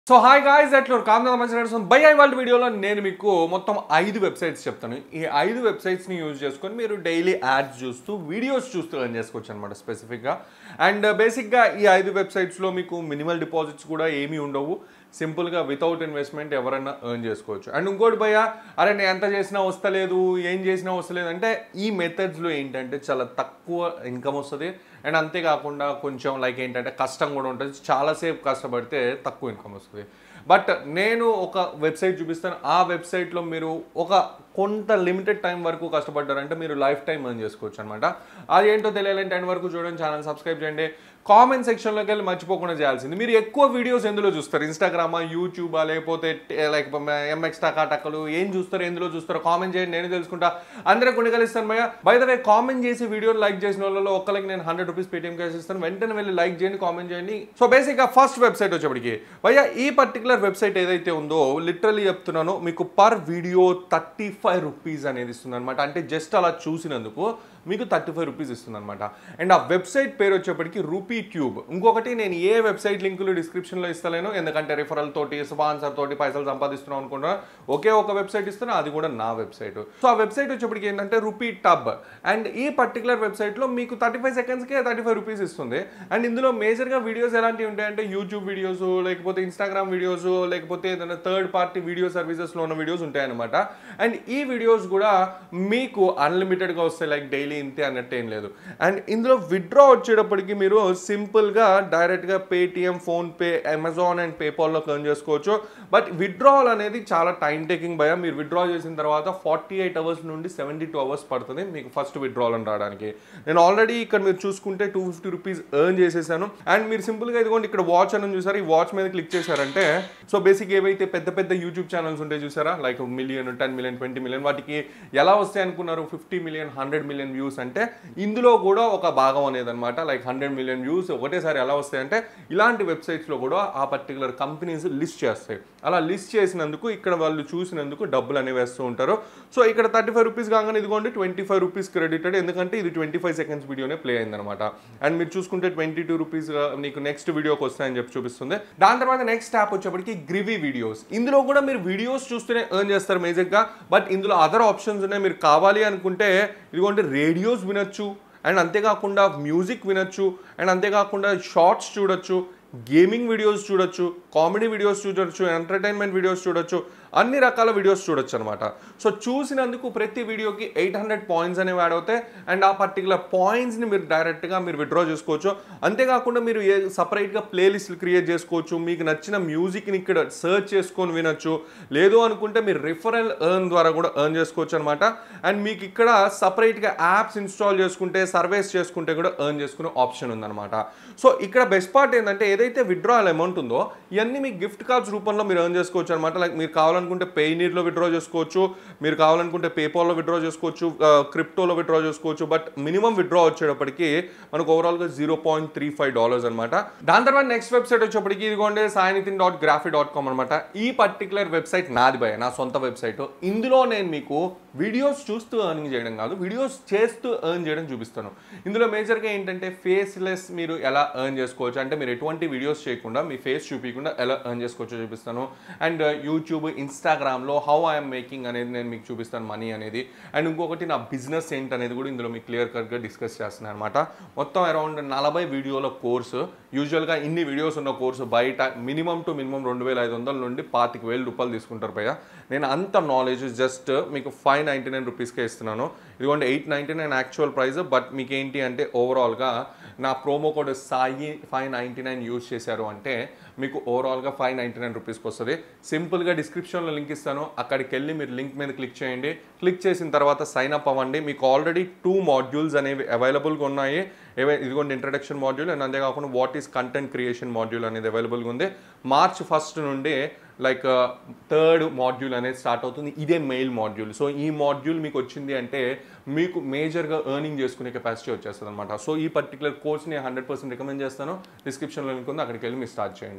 so hi guys ఎట్లా కామ్నా మంచి నడుస్తుంది బై ఐ వాళ్ళ వీడియోలో నేను మీకు మొత్తం ఐదు వెబ్సైట్స్ చెప్తాను ఈ ఐదు వెబ్సైట్స్ని యూజ్ చేసుకొని మీరు డైలీ యాడ్స్ చూస్తూ వీడియోస్ చూస్తూ ఎర్న్ చేసుకోవచ్చు అనమాట స్పెసిఫిక్గా అండ్ బేసిక్గా ఈ ఐదు వెబ్సైట్స్లో మీకు మినిమల్ డిపాజిట్స్ కూడా ఏమీ ఉండవు సింపుల్గా వితౌట్ ఇన్వెస్ట్మెంట్ ఎవరైనా ఎర్న్ చేసుకోవచ్చు అండ్ ఇంకోటి భయ అరే నేను ఎంత చేసినా వస్తలేదు ఏం చేసినా వస్తలేదు అంటే ఈ మెథడ్స్లో ఏంటంటే చాలా తక్కువ ఇన్కమ్ వస్తుంది అండ్ అంతేకాకుండా కొంచెం లైక్ ఏంటంటే కష్టం కూడా ఉంటుంది చాలాసేపు కష్టపడితే తక్కువ ఇన్కమ్ వస్తుంది బట్ నేను ఒక వెబ్సైట్ చూపిస్తాను ఆ వెబ్సైట్లో మీరు ఒక కొంత లిమిటెడ్ టైం వరకు కష్టపడ్డారంటే మీరు లైఫ్ టైం ఎర్న్ చేసుకోవచ్చు అనమాట అది ఏంటో తెలియాలంటే టెన్ వరకు చూడండి ఛానల్ సబ్స్క్రైబ్ చేయండి కామెంట్ సెక్షన్లోకి వెళ్ళి మర్చిపోకుండా చేయాల్సింది మీరు ఎక్కువ వీడియోస్ ఎందులో చూస్తారు ఇన్స్టాగ్రామా యూట్యూబా లేకపోతే లైక్ ఎంఎక్స్ టకా టక్కలు ఏం చూస్తారు ఎందులో చూస్తారో కామెంట్ చేయండి నేను తెలుసుకుంటా అందరూ కొన్ని కలిస్తాను భయ్య బై ద వే కామెంట్ చేసి వీడియో లైక్ చేసిన వాళ్ళలో ఒక్కరికి నేను హండ్రెడ్ రూపీస్ పేటీఎం క్యాష్ ఇస్తాను వెంటనే వెళ్ళి లైక్ చేయండి కామెంట్ చేయండి సో బేసిక్గా ఫస్ట్ వెబ్సైట్ వచ్చేప్పటికి భయ్య ఈ పర్టికులర్ వెబ్సైట్ ఏదైతే ఉందో లిటరలీ చెప్తున్నానో మీకు per video thirty five rupees అనేది ఇస్తుంది అనమాట అంటే జస్ట్ అలా చూసినందుకు మీకు థర్టీ ఫైవ్ రూపీస్ ఇస్తుంది అనమాట అండ్ ఆ వెబ్సైట్ పేరు వచ్చేప్పటికి రూపీ ట్యూబ్ ఇంకొకటి నేను ఏ వెబ్సైట్ లింకులు డిస్క్రిప్షన్లో ఇస్తలేను ఎందుకంటే రిఫరల్ తోటి స్పాన్సర్ తోటి పైసలు సంపాదిస్తున్నాం అనుకున్నా ఒకే ఒక వెబ్సైట్ ఇస్తున్నా అది కూడా నా వెబ్సైట్ సో ఆ వెబ్సైట్ వచ్చేప్పటికి ఏంటంటే రూపీ టబ్ అండ్ ఈ పర్టికులర్ వెబ్సైట్లో మీకు థర్టీ ఫైవ్ సెకండ్స్కే థర్టీ ఫైవ్ రూపీస్ ఇస్తుంది అండ్ ఇందులో మేజర్గా వీడియోస్ ఎలాంటివి ఉంటాయంటే యూట్యూబ్ వీడియోస్ లేకపోతే ఇన్స్టాగ్రామ్ వీడియోస్ లేకపోతే ఏదైనా థర్డ్ పార్టీ వీడియో సర్వీసెస్లో ఉన్న వీడియోస్ ఉంటాయన్నమాట అండ్ ఈ వీడియోస్ కూడా మీకు అన్లిమిటెడ్గా వస్తాయి లైక్ డైలీ ఇంతే అన్నట్టు ఏం లేదు అండ్ ఇందులో విత్డ్రా వచ్చేటప్పటికి మీరు సింపుల్గా డైరెక్ట్గా పేటిఎం ఫోన్పే అమెజాన్ అండ్ పేపాల్లో ఎర్న్ చేసుకోవచ్చు బట్ విత్డ్రావల్ అనేది చాలా టైం టేకింగ్ భయ మీరు విత్డ్రా చేసిన తర్వాత ఫార్టీ ఎయిట్ అవర్స్ నుండి సెవెంటీ టూ అవర్స్ పడుతుంది మీకు ఫస్ట్ విత్డ్రావల్ అని రావడానికి నేను ఆల్రెడీ ఇక్కడ మీరు చూసుకుంటే టూ ఫిఫ్టీ రూపీస్ ఎర్న్ చేసేసాను అండ్ మీరు సింపుల్గా ఇదిగోండి ఇక్కడ వాచ్ అని చూసారు ఈ వాచ్ మీద క్లిక్ చేశారంటే సో బేసిక్ ఏవైతే పెద్ద పెద్ద యూట్యూబ్ ఛానల్స్ ఉంటాయి చూసారా like million ten million twenty million వాటికి ఎలా వస్తాయి అనుకున్నారు fifty million hundred million views అంటే ఇందులో కూడా ఒక భాగం అనేది అనమాట లైక్ హండ్రెడ్ మిలియన్ వ్యూస్ ఒకటేసారి ఎలా వస్తాయంటే ఇలాంటి వెబ్సైట్స్లో కూడా ఆ పర్టికులర్ కంపెనీస్ లిస్ట్ చేస్తాయి అలా లిస్ట్ చేసినందుకు ఇక్కడ వాళ్ళు చూసినందుకు డబ్బులు అనేవి వేస్తూ ఉంటారు సో ఇక్కడ థర్టీ ఫైవ్ రూపీస్ కాగానే ఇదిగోండి ట్వంటీ ఫైవ్ రూపీస్ క్రెడిటెడ్ ఎందుకంటే ఇది ట్వంటీ ఫైవ్ సెకండ్స్ వీడియోనే ప్లే అయిందనమాట అండ్ మీరు చూసుకుంటే ట్వంటీ టూ రూపీస్ నీకు నెక్స్ట్ వీడియోకి వస్తాయని చెప్పి చూపిస్తుంది దాని తర్వాత నెక్స్ట్ యాప్ వచ్చేప్పటికి గ్రివీ వీడియోస్ ఇందులో కూడా మీరు వీడియోస్ చూస్తూనే ఎర్న్ చేస్తారు మేజర్గా బట్ ఇందులో అదర్ ఆప్షన్స్ ఉన్నాయి మీరు కావాలి అనుకుంటే ఇదిగోండి రేడియోస్ వినొచ్చు అండ్ అంతేకాకుండా మ్యూజిక్ వినొచ్చు అండ్ అంతేకాకుండా షార్ట్స్ చూడొచ్చు గేమింగ్ వీడియోస్ చూడొచ్చు కామెడీ వీడియోస్ చూడొచ్చు ఎంటర్టైన్మెంట్ వీడియోస్ చూడొచ్చు అన్ని రకాల వీడియోస్ చూడొచ్చు అనమాట సో చూసినందుకు ప్రతి వీడియోకి ఎయిట్ హండ్రెడ్ పాయింట్స్ అనేవి యాడ్ అవుతాయి అండ్ ఆ పర్టికులర్ పాయింట్స్ని మీరు డైరెక్ట్గా మీరు విత్డ్రా చేసుకోవచ్చు అంతేకాకుండా మీరు ఏ సపరేట్గా ప్లేలిస్ట్లు క్రియేట్ చేసుకోవచ్చు మీకు నచ్చిన మ్యూజిక్ని ఇక్కడ సర్చ్ చేసుకొని వినొచ్చు లేదు అనుకుంటే మీరు రిఫరల్ ఎర్న్ ద్వారా కూడా ఎర్న్ చేసుకోవచ్చు అనమాట అండ్ మీకు ఇక్కడ సపరేట్గా యాప్స్ ఇన్స్టాల్ చేసుకుంటే సర్వేస్ చేసుకుంటే కూడా ఎర్న్ చేసుకునే ఆప్షన్ ఉందన్నమాట సో ఇక్కడ బెస్ట్ పార్ట్ ఏంటంటే ఏదైతే విత్డ్రాయల్ అమౌంట్ ఉందో ఇవన్నీ మీకు గిఫ్ట్ కార్డ్స్ రూపంలో మీరు ఎర్న్ చేసుకోవచ్చు అనమాట లైక్ మీరు కావాలనుకుంటే పేనీర్లో విత్డ్రా చేసుకోవచ్చు మీరు కావాలనుకుంటే పేపాల్లో విత్డ్రా చేసుకోవచ్చు క్రిప్టోలో విత్డ్రా చేసుకోవచ్చు బట్ మినిమం విత్డ్రా వచ్చేటప్పటికి మనకు ఓవరాల్గా zero point three five dollars అనమాట దాని తర్వాత నెక్స్ట్ వెబ్సైట్ వచ్చేప్పటికి ఇదిగోండి Sainithin dot graphy dot com అనమాట ఈ పర్టికులర్ వెబ్సైట్ నాది భయ నా సొంత వెబ్సైట్ ఇందులో నేను మీకు వీడియోస్ చూస్తూ ఎర్నింగ్ చేయడం కాదు వీడియోస్ చేస్తూ ఎర్న్ చేయడం చూపిస్తాను ఇందులో మేజర్గా ఏంటంటే ఫేస్లెస్ మీరు ఎలా ఎర్న్ చేసుకోవచ్చు అంటే మీరు ఎటువంటి వీడియోస్ చేయకుండా మీ ఫేస్ చూపించకుండా ఎలా ఎర్న్ చేసుకోవచ్చో చూపిస్తాను అండ్ యూట్యూబ్ ఇన్స్టాగ్రామ్లో హౌ ఐఎమ్ మేకింగ్ అనేది నేను మీకు చూపిస్తాను మనీ అనేది అండ్ ఇంకొకటి నా బిజినెస్ ఏంటి అనేది కూడా ఇందులో మీకు క్లియర్ కట్గా డిస్కస్ చేస్తున్నాను అనమాట మొత్తం అరౌండ్ నలభై వీడియోల కోర్సు యూజువల్గా ఇన్ని వీడియోస్ ఉన్న కోర్సు బయట మినిమం టు మినిమం రెండు వేల ఐదు వందల నుండి పాతిక వేల రూపాయలు తీసుకుంటారు పైగా నేను అంత నాలెడ్జ్ జస్ట్ మీకు ఫైవ్ నైంటీ నైన్ రూపీస్కే ఇస్తున్నాను ఇదిగోండి eight ninety nine actual price but మీకు ఏంటి అంటే ఓవరాల్గా నా promo code Sai five ninety nine use చేశారు అంటే మీకు ఓవరాల్గా ఫైవ్ నైంటీ నైన్ రూపీస్కి వస్తుంది సింపుల్గా డిస్క్రిప్షన్లో లింక్ ఇస్తాను అక్కడికి వెళ్ళి మీరు లింక్ మీద క్లిక్ చేయండి క్లిక్ చేసిన తర్వాత సైన్ అప్ అవ్వండి మీకు ఆల్రెడీ టూ మాడ్యూల్స్ అనేవి అవైలబుల్గా ఉన్నాయి ఏవై ఇదిగోండి ఇంట్రడక్షన్ మాడ్యూల్ అండ్ అంతేకాకుండా what is content creation module అనేది అవైలబుల్గా ఉంది మార్చ్ ఫస్ట్ నుండి లైక్ థర్డ్ మాడ్యూల్ అనేది స్టార్ట్ అవుతుంది ఇదే మెయిల్ మాడ్యూల్ సో ఈ మాడ్యూల్ మీకు వచ్చింది అంటే మీకు మేజర్గా ఎర్నింగ్ చేసుకునే కెపాసిటీ వచ్చేస్తుంది అనమాట సో ఈ పర్టికులర్ కోర్స్ని హండ్రెడ్ పర్సెంట్ రికమెండ్ చేస్తాను డిస్క్రిప్షన్లో లింక్ ఉంది అక్కడికి వెళ్ళి మీరు స్టార్ట్ చేయండి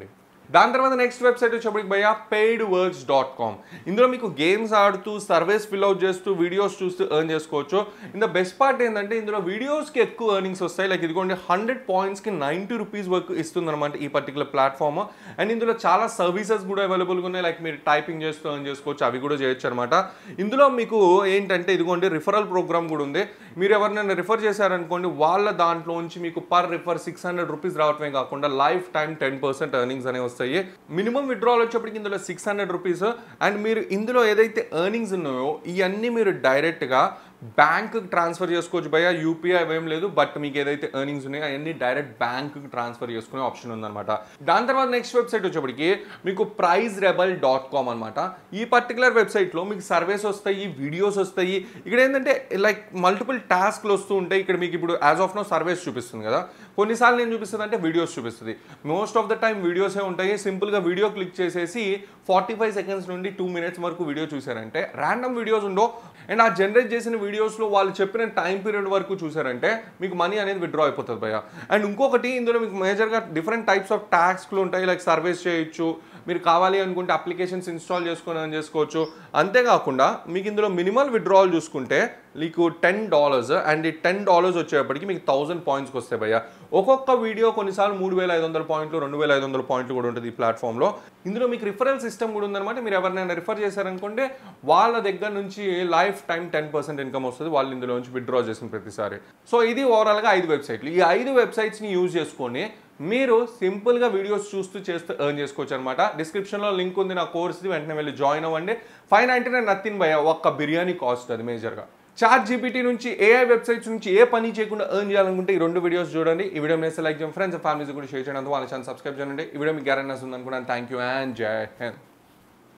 దాని తర్వాత నెక్స్ట్ వెబ్సైట్ వచ్చేప్పటికి భయ్య పెయిడ్ వర్క్స్ డాట్ కామ్ ఇందులో మీకు గేమ్స్ ఆడుతూ సర్వేస్ ఫిల్ అవుట్ చేస్తూ వీడియోస్ చూస్తూ ఎర్న్ చేసుకోవచ్చు ఇంత బెస్ట్ పార్ట్ ఏంటంటే ఇందులో వీడియోస్కి ఎక్కువ ఎర్నింగ్స్ వస్తాయి లైక్ ఇదిగోండి హండ్రెడ్ పాయింట్స్కి నైంటీ రూపీస్ వరకు ఇస్తుంది అనమాట ఈ పర్టికులర్ ప్లాట్ఫామ్ అండ్ ఇందులో చాలా సర్వీసెస్ కూడా అవైలబుల్గా ఉన్నాయి లైక్ మీరు టైపింగ్ చేస్తూ ఎర్న్ చేసుకోవచ్చు అవి కూడా చేయొచ్చు అనమాట ఇందులో మీకు ఏంటంటే ఇదిగోండి రిఫరల్ ప్రోగ్రామ్ కూడా ఉంది మీరు ఎవరినైనా రిఫర్ చేశారనుకోండి వాళ్ళ దాంట్లోంచి మీకు per refer six hundred rupees రావటమే కాకుండా lifetime ten percent earnings అనేవి వస్తాయి మినిమం విత్డ్రాల్ వచ్చేప్పటికి ఇందులో సిక్స్ హండ్రెడ్ రూపీస్ అండ్ మీరు ఇందులో ఏదైతే ఎర్నింగ్స్ ఉన్నాయో ఇవన్నీ మీరు డైరెక్ట్గా బ్యాంక్ ట్రాన్స్ఫర్ చేసుకోవచ్చు భయ యూపీఐ అవేం లేదు బట్ మీకు ఏదైతే ఎర్నింగ్స్ ఉన్నాయో అవన్నీ డైరెక్ట్ బ్యాంక్ ట్రాన్స్ఫర్ చేసుకునే ఆప్షన్ ఉందన్నమాట దాని తర్వాత నెక్స్ట్ వెబ్సైట్ వచ్చేప్పటికి మీకు ప్రైజ్ రెబల్ డాట్ కామ్ అనమాట ఈ పర్టికులర్ వెబ్సైట్లో మీకు సర్వేస్ వస్తాయి వీడియోస్ వస్తాయి ఇక్కడ ఏంటంటే లైక్ మల్టిపుల్ టాస్క్లు వస్తూ ఉంటాయి ఇక్కడ మీకు ఇప్పుడు యాజ్ ఆఫ్ నో సర్వేస్ చూపిస్తుంది కదా కొన్నిసార్లు నేను చూపిస్తుంది అంటే వీడియోస్ చూపిస్తుంది మోస్ట్ ఆఫ్ ద టైం వీడియోసే ఉంటాయి సింపుల్గా వీడియో క్లిక్ చేసేసి ఫార్టీ ఫైవ్ సెకండ్స్ నుండి టూ మినిట్స్ వరకు వీడియో చూసారంటే ర్యాండమ్ వీడియోస్ ఉండో అండ్ ఆ జనరేట్ చేసిన వీడియోస్లో వాళ్ళు చెప్పిన టైం పీరియడ్ వరకు చూసారంటే మీకు మనీ అనేది విత్డ్రా అయిపోతుంది భయ అండ్ ఇంకొకటి ఇందులో మీకు మేజర్గా డిఫరెంట్ టైప్స్ ఆఫ్ టాస్క్లు ఉంటాయి లైక్ సర్వీస్ చేయొచ్చు మీరు కావాలి అనుకుంటే అప్లికేషన్స్ ఇన్స్టాల్ చేసుకొని అని చేసుకోవచ్చు అంతేకాకుండా మీకు ఇందులో మినిమల్ విత్డ్రావల్ చూసుకుంటే మీకు టెన్ డాలర్స్ అండ్ ఈ టెన్ డాలర్స్ వచ్చేప్పటికి మీకు థౌసండ్ పాయింట్స్కి వస్తాయి భయ్య ఒక్కొక్క వీడియో కొన్నిసార్లు మూడు వేల ఐదు వందల పాయింట్లు రెండు వేల ఐదు వందల పాయింట్లు కూడా ఉంటుంది ఈ ప్లాట్ఫామ్లో ఇందులో మీకు రిఫరల్ సిస్టమ్ కూడా ఉందన్నమాట మీరు ఎవరినైనా రిఫర్ చేశారనుకుంటే వాళ్ళ దగ్గర నుంచి lifetime ten percent income వస్తుంది వాళ్ళు ఇందులో నుంచి విత్డ్రా చేసిన ప్రతిసారి సో ఇది ఓవరాల్గా ఐదు వెబ్సైట్లు ఈ ఐదు వెబ్సైట్స్ని యూజ్ చేసుకొని మీరు సింపుల్గా వీడియోస్ చూస్తూ చేస్తూ ఎర్న్ చేసుకోవచ్చు అనమాట డిస్క్రిప్షన్లో లింక్ ఉంది నా కోర్స్ది వెంటనే వెళ్ళి జాయిన్ అవ్వండి ఫైవ్ నైంటీ నైన్ నథింగ్ భయ ఒక్క బిర్యానీ కాస్ట్ అది మేజర్గా చాట్ జీపీటీ నుంచి ఏఐ వెబ్సైట్స్ నుంచి ఏ పని చేయకుండా ఎర్న్ చేయాలనుకుంటే ఈ రెండు వీడియోస్ చూడండి ఈ వీడియో నేస్తే లైక్ చేయండి ఫ్రెండ్స్ ఫ్యామిలీస్ కూడా షేర్ చేయడం వాళ్ళ ఛానల్ సబ్స్క్రైబ్ చేయండి ఈ వీడియో మీకు గ్యారెంటీ ఉంది అనుకున్నాను థ్యాంక్ యూ అండ్ జై హింద్